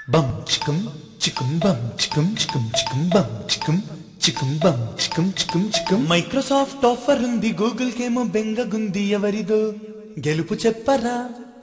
బం చికం చికం బం చికం చికం చికం బం చికం చికం బం చికం చికం చికం మైక్రోసాఫ్ట్ ఆఫర్ ఉంది గూగుల్ కేమో బెంగగుంది ఎవరిదో గెలుపు చెప్పరా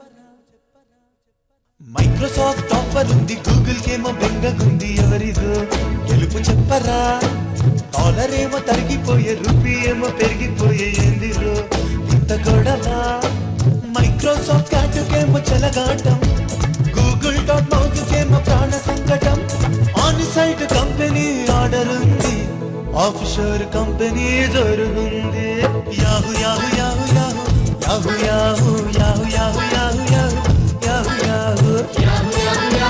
మైక్రోసాఫ్ట్ ఆఫర్ ఉంది గూగుల్ కేమో బెంగగుంది ఎవరిదో గెలుపు చెప్పరా డాలర్ ఏమో తరిగిపోయే రూపీ ఏమో పెరిగిపోయే ఏందిరో ఇంత గొడవ మైక్రోసాఫ్ట్ క్యాటుకేమో చెలగాటం గూగుల్ డాట్ మౌజ్కేమో ప్రాణ సంకటం ఆన్ సైట్ కంపెనీ ఆర్డర్ ఉంది ఆఫ్ షోర్ కంపెనీ జరుగుంది yahoo yahoo yahoo yahoo yahoo yahoo yahoo yahoo yahoo yahoo yahoo yahoo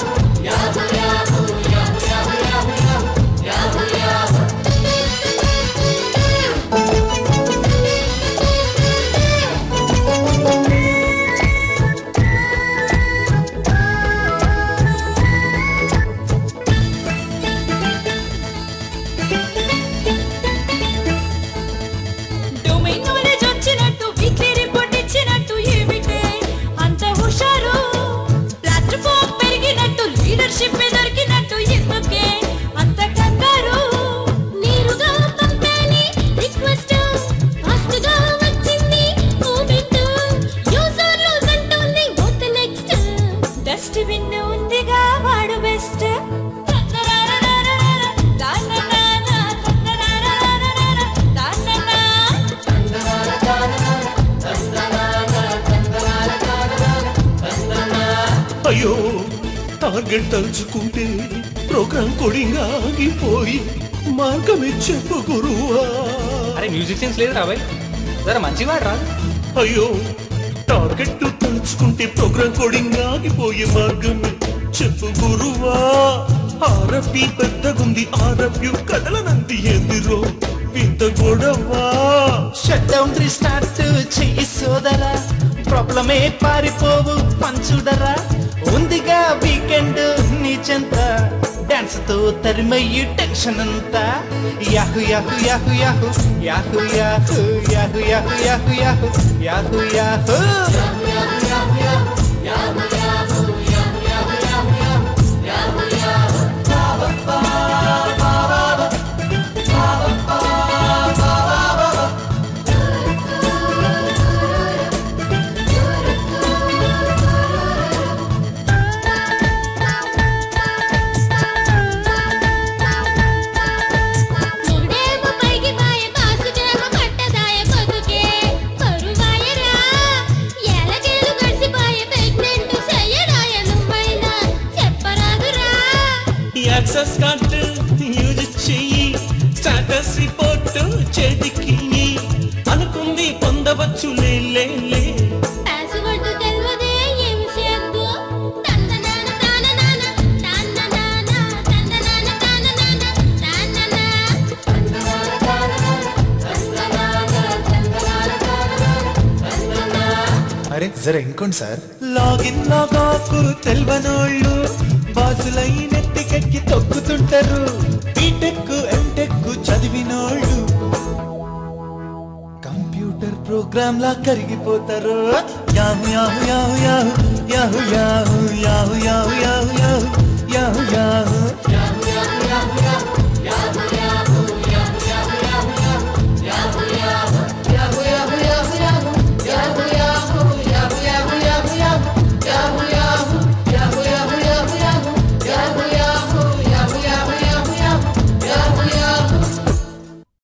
domain knowledge వచ్చినట్టు వీక్లీ రిపోర్ట్ ఇచ్చినట్టు ఏమిటే అంత హుషారు ప్లాట్ఫామ్ పెరిగినట్టు లీడర్షిప్ దొరికినట్టు ఎందుకే అంత కంగారు నేరుగా పంపాలి రిక్వెస్ట్ ఫాస్ట్ గా వచ్చింది మూమెంట్ యూజర్లు అంటోంది వాట్ నెక్స్ట్ డస్ట్ బిన్ ఉందిగా వాడు బెస్ట్ అయ్యో టార్గెట్ తలుచుకుంటే ప్రోగ్రామ్ కొడింగ్ ఆగిపోయి మార్గమే చెప్పు గురువా అరే మ్యూజిక్ సెన్స్ లేదు రాబాయ్ జరా మంచిగా వాడు రా అయ్యో టార్గెట్ తలుచుకుంటే ప్రోగ్రామ్ కోడింగ్ ఆగిపోయే మార్గమే చెప్పు గురువా ఆరపి పెద్దగుంది ఆరప్యు కదలనంది ఎదురో వింత గొడవా షట్ డౌన్ రీస్టార్ట్ చెయ్యి సోదరా ప్రాబ్లమే పారిపోవు పంచుడరా ఉందిగా వీకెండ్ నీ చెంత డాన్స్ తో తరిమయ్యి టెన్షన్ అంతా యాహు yahoo yahoo yahoo yahoo yahoo yahoo yahoo yahoo yahoo yahoo యాహు మూడేమో పైకి బాయ కాసుకేమో కట్టదాయ బతుకే కరువాయరా ఎలకేలు గడిసిపాయ ప్రెగ్నెంట్ చెయ్యడాయ నువ్వైనా చెప్పరాదురా యాక్సెస్ కార్డు యూజ్ చెయ్యి స్టాటస్ రిపోర్ట్ చేతికి అనుకుంది పొందవచ్చు లే లే లే పాస్వర్డ్ తెల్వదే ఏం చేద్దు తందనాన తాననాన తందనాన తందనాన తాననాన తాననా అరే జర ఇంకోండి సార్ లాగిన్ లాగ్ ఆఫ్ తెల్వనోళ్ళు బాసులై నెత్తికెక్కి తొక్కుతుంటారు బీటెక్ ఎంటెక్ చదివినోళ్ళు కంప్యూటర్ ప్రోగ్రామ్ లా కరిగిపోతారు yahoo yahoo yahoo yahoo yahoo yahoo yahoo yahoo yahoo yahoo yahoo యాహు